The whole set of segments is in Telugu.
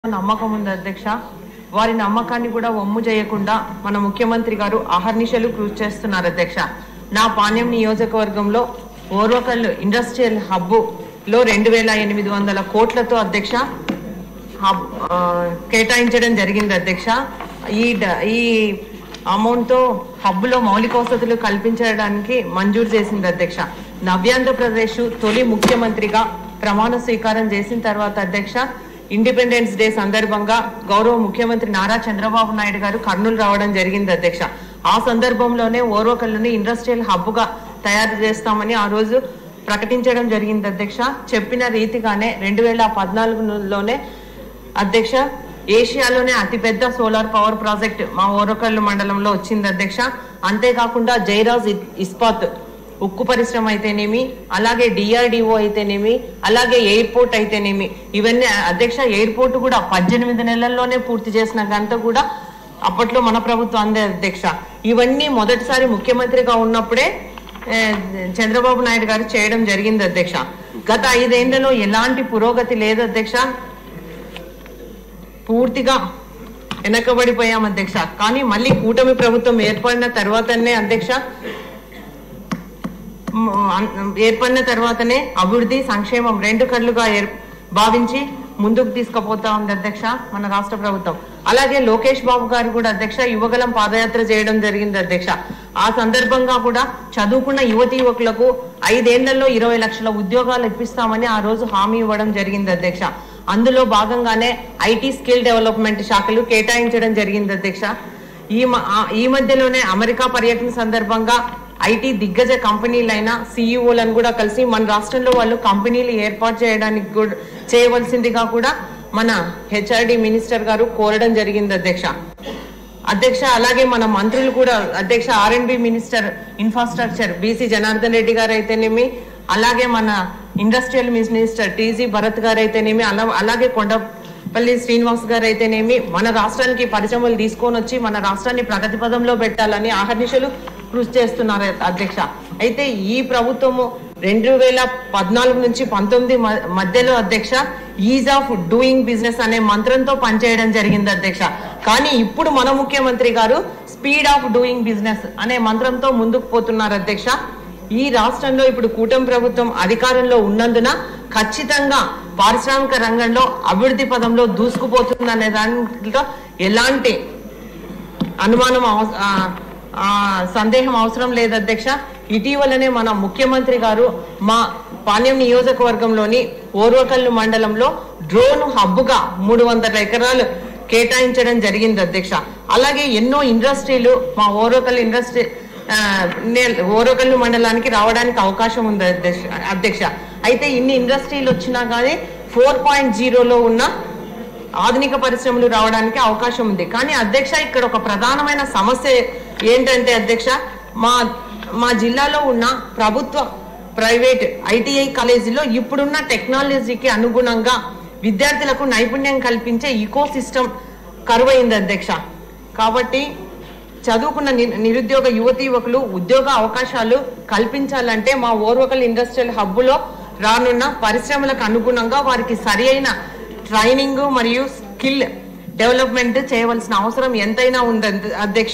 నమ్మకం ఉంది అధ్యక్ష వారి నమ్మకాన్ని కూడా వమ్ము చేయకుండా మన ముఖ్యమంత్రి గారు అహర్నిశలు కృషి చేస్తున్నారు అధ్యక్ష నా పాణ్యం నియోజకవర్గంలో ఓర్వకల్ ఇండస్ట్రియల్ హబ్ లో రెండు వేల ఎనిమిది వందల కోట్లతో అధ్యక్ష హబ్ ఆ, కేటాయించడం జరిగింది అధ్యక్ష ఈ డ- ఈ అమౌంట్ తో హబ్ లో మౌలిక వసతులు కల్పించడానికి మంజూరు చేసింది అధ్యక్ష నవ్యాంధ్రప్రదేశ్ తొలి ముఖ్యమంత్రిగా ప్రమాణ స్వీకారం చేసిన తర్వాత అధ్యక్ష ఇండిపెండెన్స్ డే సందర్భంగా గౌరవ ముఖ్యమంత్రి నారా చంద్రబాబు నాయుడు గారు కర్నూలు రావడం జరిగింది అధ్యక్ష ఆ సందర్భంలోనే ఓర్వకల్లుని ఇండస్ట్రియల్ హబ్ గా తయారు చేస్తామని ఆ రోజు ప్రకటించడం జరిగింది అధ్యక్ష చెప్పిన రీతిగానే రెండు వేల పద్నాలుగులోనే అధ్యక్ష ఏషియాలోనే అతిపెద్ద సోలార్ పవర్ ప్రాజెక్ట్ మా ఓరకల్లు మండలంలో వచ్చింది అధ్యక్ష అంతేకాకుండా జైరాజ్ ఇ- ఇస్పాత్ ఉక్కు పరిశ్రమ అయితేనేమి అలాగే డిఆర్డిఓ అయితేనేమి అలాగే ఎయిర్పోర్ట్ అయితేనేమి ఇవన్నీ అధ్యక్ష ఎయిర్పోర్ట్ కూడా పద్దెనిమిది నెలల్లోనే పూర్తి చేసిన గంట కూడా అప్పట్లో మన ప్రభుత్వం అందే అధ్యక్ష ఇవన్నీ మొదటిసారి ముఖ్యమంత్రిగా ఉన్నప్పుడే ఏ, చంద్రబాబు నాయుడు గారు చేయడం జరిగింది అధ్యక్ష గత ఐదేళ్లలో ఎలాంటి పురోగతి లేదు అధ్యక్ష పూర్తిగా వెనకబడిపోయాం అధ్యక్ష కానీ మళ్ళీ కూటమి ప్రభుత్వం ఏర్పడిన తర్వాతనే అధ్యక్ష మ్, అన్- ఏర్పడిన తర్వాతనే అభివృద్ధి సంక్షేమం రెండు కళ్ళుగా ఏర్ భావించి ముందుకు తీసుకుపోతా ఉంది అధ్యక్ష మన రాష్ట్ర ప్రభుత్వం అలాగే లోకేష్ బాబు గారు కూడా అధ్యక్ష యువగలం పాదయాత్ర చేయడం జరిగింది అధ్యక్ష ఆ సందర్భంగా కూడా చదువుకున్న యువతి యువకులకు ఐదేళ్లలో ఇరవై లక్షల ఉద్యోగాలు ఇప్పిస్తామని ఆ రోజు హామీ ఇవ్వడం జరిగింది అధ్యక్ష అందులో భాగంగానే ఐటీ స్కిల్ డెవలప్మెంట్ శాఖలు కేటాయించడం జరిగింది అధ్యక్ష ఈ మ- ఆ- ఈ మధ్యలోనే అమెరికా పర్యటన సందర్భంగా ఐటీ దిగ్గజ కంపెనీలైన సిఇఓలను కూడా కలిసి మన రాష్ట్రంలో వాళ్ళు కంపెనీలు ఏర్పాటు చేయడానికి కూడా చేయవలసిందిగా కూడా మన హెచ్ఆర్డి మినిస్టర్ గారు కోరడం జరిగింది అధ్యక్ష అధ్యక్ష అలాగే మన మంత్రులు కూడా అధ్యక్ష R and B minister infrastructure BC Janardhan Reddy గారు అయితేనేమి అలాగే మన ఇండస్ట్రియల్ మినిస్టర్ టీజీ భరత్ గారు అయితేనేమి అలా అలాగే కొండపల్లి శ్రీనివాస్ గారు అయితేనేమి మన రాష్ట్రానికి పరిశ్రమలు తీసుకొని వచ్చి మన రాష్ట్రాన్ని ప్రగతి పదంలో పెట్టాలని ఆహర్నిశలు కృషి చేస్తున్నారు అధ్యక్ష అయితే ఈ ప్రభుత్వము రెండు వేల పద్నాలుగు నుంచి పంతొమ్మిది మ- మధ్యలో అధ్యక్ష ఈజ్ ఆఫ్ డూయింగ్ బిజినెస్ అనే మంత్రంతో పనిచేయడం జరిగింది అధ్యక్ష కానీ ఇప్పుడు మన ముఖ్యమంత్రి గారు స్పీడ్ ఆఫ్ డూయింగ్ బిజినెస్ అనే మంత్రంతో ముందుకు పోతున్నారు అధ్యక్ష ఈ రాష్ట్రంలో ఇప్పుడు కూటమి ప్రభుత్వం అధికారంలో ఉన్నందున ఖచ్చితంగా పారిశ్రామిక రంగంలో అభివృద్ధి పదంలో దూసుకుపోతుందనే దాంట్లో ఎలాంటి అనుమానం అవ- ఆ, ఆ, సందేహం అవసరం లేదు అధ్యక్ష ఇటీవలనే మన ముఖ్యమంత్రి గారు మా పాణ్యం నియోజకవర్గంలోని ఓర్వకల్లు మండలంలో డ్రోన్ హబ్బుగా మూడు వందల ఎకరాలు కేటాయించడం జరిగింది అధ్యక్ష అలాగే ఎన్నో ఇండస్ట్రీలు మా ఓర్వకల్ ఇండస్ట్రీ ఆ, నే- ఓరకల్లు మండలానికి రావడానికి అవకాశం ఉంది అధ్యక్ష అధ్యక్ష అయితే ఇన్ని ఇండస్ట్రీలు వచ్చినా కానీ ఫోర్ పాయింట్ జీరోలో ఉన్న ఆధునిక పరిశ్రమలు రావడానికి అవకాశం ఉంది కానీ అధ్యక్ష ఇక్కడ ఒక ప్రధానమైన సమస్య ఏంటంటే అధ్యక్ష మా మా జిల్లాలో ఉన్న ప్రభుత్వ ప్రైవేట్ ఐటీఐ కాలేజీలో ఇప్పుడున్న టెక్నాలజీకి అనుగుణంగా విద్యార్థులకు నైపుణ్యం కల్పించే ఈకో సిస్టమ్ కరువైంది అధ్యక్ష కాబట్టి చదువుకున్న ని- నిరుద్యోగ యువతి యువకులు ఉద్యోగ అవకాశాలు కల్పించాలంటే మా ఓర్వకల్ ఇండస్ట్రియల్ హబ్బులో రానున్న పరిశ్రమలకు అనుగుణంగా వారికి సరి అయిన ట్రైనింగ్ మరియు స్కిల్ డెవలప్మెంట్ చేయవలసిన అవసరం ఎంతైనా ఉంది అధ్య- అధ్యక్ష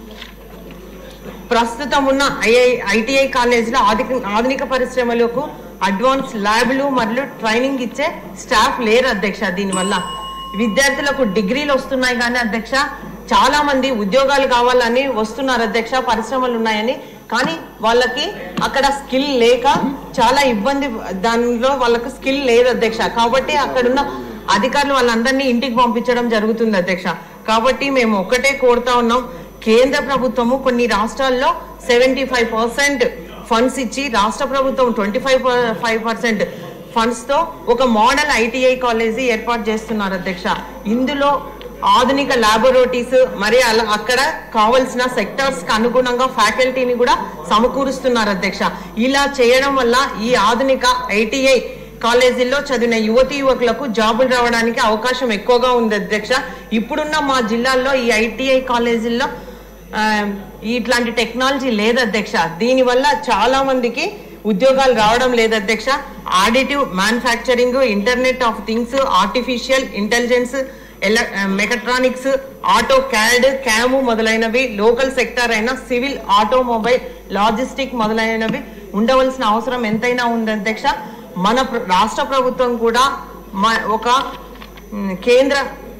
ప్రస్తుతం ఉన్న ఐఐ ఐటీఐ కాలేజీలో ఆధునిక ఆధునిక పరిశ్రమలకు అడ్వాన్స్ ల్యాబ్లు మరియు ట్రైనింగ్ ఇచ్చే స్టాఫ్ లేరు అధ్యక్ష దీనివల్ల విద్యార్థులకు డిగ్రీలు వస్తున్నాయి కానీ అధ్యక్ష చాలా మంది ఉద్యోగాలు కావాలని వస్తున్నారు అధ్యక్ష పరిశ్రమలు ఉన్నాయని కానీ వాళ్ళకి అక్కడ స్కిల్ లేక చాలా ఇబ్బంది దానిలో వాళ్ళకు స్కిల్ లేదు అధ్యక్ష కాబట్టి అక్కడున్న అధికారులు వాళ్ళందరినీ ఇంటికి పంపించడం జరుగుతుంది అధ్యక్ష కాబట్టి మేము ఒక్కటే కోరుతా ఉన్నాం కేంద్ర ప్రభుత్వము కొన్ని రాష్ట్రాల్లో సెవెంటీ ఫైవ్ పర్సెంట్ ఫండ్స్ ఇచ్చి రాష్ట్ర ప్రభుత్వం twenty five five percent funds తో ఒక మోడల్ ఐటీఐ కాలేజీ ఏర్పాటు చేస్తున్నారు అధ్యక్ష ఇందులో ఆధునిక ల్యాబొరేటరీస్ మరి అలా అక్కడ కావలసిన సెక్టార్స్ కి అనుగుణంగా ఫ్యాకల్టీని కూడా సమకూరుస్తున్నారు అధ్యక్ష ఇలా చేయడం వల్ల ఈ ఆధునిక ఐటీఐ కాలేజీల్లో చదివిన యువతి యువకులకు జాబులు రావడానికి అవకాశం ఎక్కువగా ఉంది అధ్యక్ష ఇప్పుడున్న మా జిల్లాల్లో ఈ ఐటీఐ కాలేజీల్లో ఆ, ఇట్లాంటి టెక్నాలజీ లేదు అధ్యక్ష దీనివల్ల చాలా మందికి ఉద్యోగాలు రావడం లేదు అధ్యక్ష additive manufacturing internet of things artificial intelligence ఎల- మెకట్రానిక్స్ ఆటో క్యాడ్ క్యాము మొదలైనవి లోకల్ సెక్టార్ అయిన సివిల్ ఆటోమొబైల్ లాజిస్టిక్ మొదలైనవి ఉండవలసిన అవసరం ఎంతైనా ఉంది అధ్యక్ష మన ప్ర- రాష్ట్ర ప్రభుత్వం కూడా మ- ఒక మ్, కేంద్ర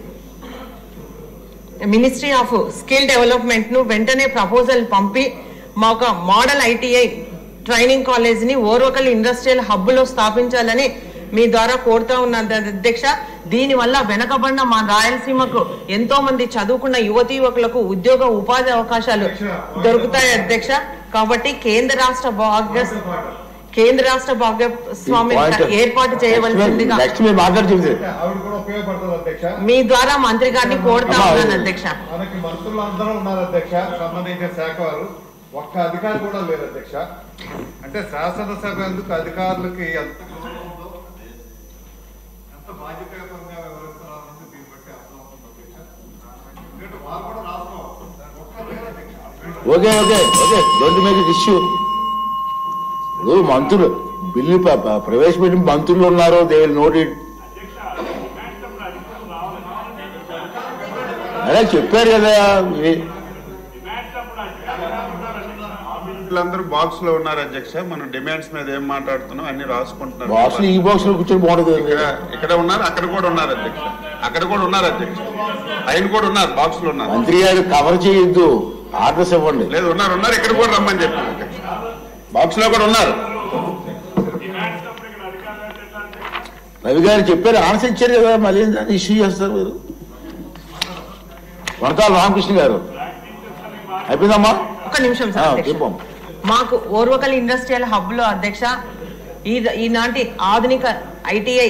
మినిస్ట్రీ ఆఫ్ స్కిల్ డెవలప్మెంట్ ను వెంటనే ప్రపోజల్ పంపి మా ఒక మోడల్ ఐటీఐ ట్రైనింగ్ కాలేజ్ ని ఓర్వకల్ ఇండస్ట్రియల్ హబ్ లో స్థాపించాలని మీ ద్వారా కోరుతా ఉన్న అధ్యక్ష దీని వల్ల వెనకబడిన మా రాయలసీమకు ఎంతో మంది చదువుకున్న యువతి యువకులకు ఉద్యోగ ఉపాధి అవకాశాలు దొరుకుతాయి అధ్యక్ష కాబట్టి కేంద్ర రాష్ట్ర భాగ్య కేంద్ర రాష్ట్ర భాగస్వామ్యం ఏర్పాటు చేయవలసిందిగా నెక్స్ట్ మీరు మాట్లాడి చెబితే ఆవిడ కూడా ఉపయోగపడుతుంది అధ్యక్ష మీ ద్వారా మంత్రి గారిని కోరుతా ఉన్నాను అధ్యక్ష మనకి మంత్రులు అందరూ ఉన్నారు అధ్యక్ష సంబంధించిన శాఖ వారు ఒక్క అధికారి కూడా లేరు అధ్యక్ష అంటే శాసనసభ ఎందుకు అధికారులకి ఎంత ఎంత బాధ్యతాయుతంగా వ్యవహరిస్తున్నారనేది దీన్ని బట్టి అర్థమవుతుంది అధ్యక్ష ఎందుకంటే వారు కూడా రాష్ట్రం ఒక్కరు లేరు అధ్యక్ష okay okay okay don't make it issue ఇప్పుడు మంత్రులు బిల్లు ప- ప- ప్రవేశపెట్టిన మంత్రులు ఉన్నారు దే విల్ నోట్ ఇట్ అదే చెప్పారు కదా ఇది- వీళ్ళందరూ బాక్స్ లో ఉన్నారు అధ్యక్ష మనం డిమాండ్స్ మీద ఏం మాట్లాడుతున్నాం అన్ని రాసుకుంటున్నారు బాక్స్ ఈ బాక్స్ లో కూర్చొని బాగుంటుంది ఇక్కడ ఇక్కడ ఉన్నారు అక్కడ కూడా ఉన్నారు అధ్యక్ష అక్కడ కూడా ఉన్నారు అధ్యక్ష ఆయన కూడా ఉన్నారు బాక్స్ లో ఉన్నారు మంత్రి గారు కవర్ చేయొద్దు ఆర్డర్స్ ఇవ్వండి లేదు ఉన్నారు ఉన్నారు ఇక్కడ కూడా రమ్మని చెప్పారు అధ్యక్ష బాక్స్ లో కూడా ఉన్నారు రవి గారు చెప్పారు ఆన్సర్ ఇచ్చారు కదా మళ్ళీ దాన్ని ఇష్యూ చేస్తారు మీరు వనతాల రామకృష్ణ గారు అయిపోయిందమ్మా ఒక్క నిమిషం ఆ, సార్ అధ్యక్ష. చెప్పం మాకు ఓర్వకల్ ఇండస్ట్రియల్ హబ్ లో అధ్యక్ష ఈ ఈనాటి ఆధునిక ఐటీఐ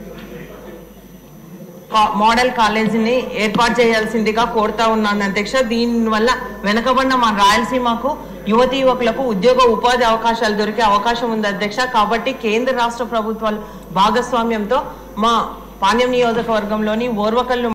కా- మోడల్ కాలేజీని ఏర్పాటు చేయాల్సిందిగా కోరుతా ఉన్నాను అధ్యక్ష దీనివల్ల వెనకబడిన మా రాయలసీమకు యువతి యువకులకు ఉద్యోగ ఉపాధి అవకాశాలు దొరికే అవకాశం ఉంది అధ్యక్ష కాబట్టి కేంద్ర రాష్ట్ర ప్రభుత్వాల భాగస్వామ్యంతో మా పాణ్యం నియోజకవర్గంలోని ఓర్వకల్లు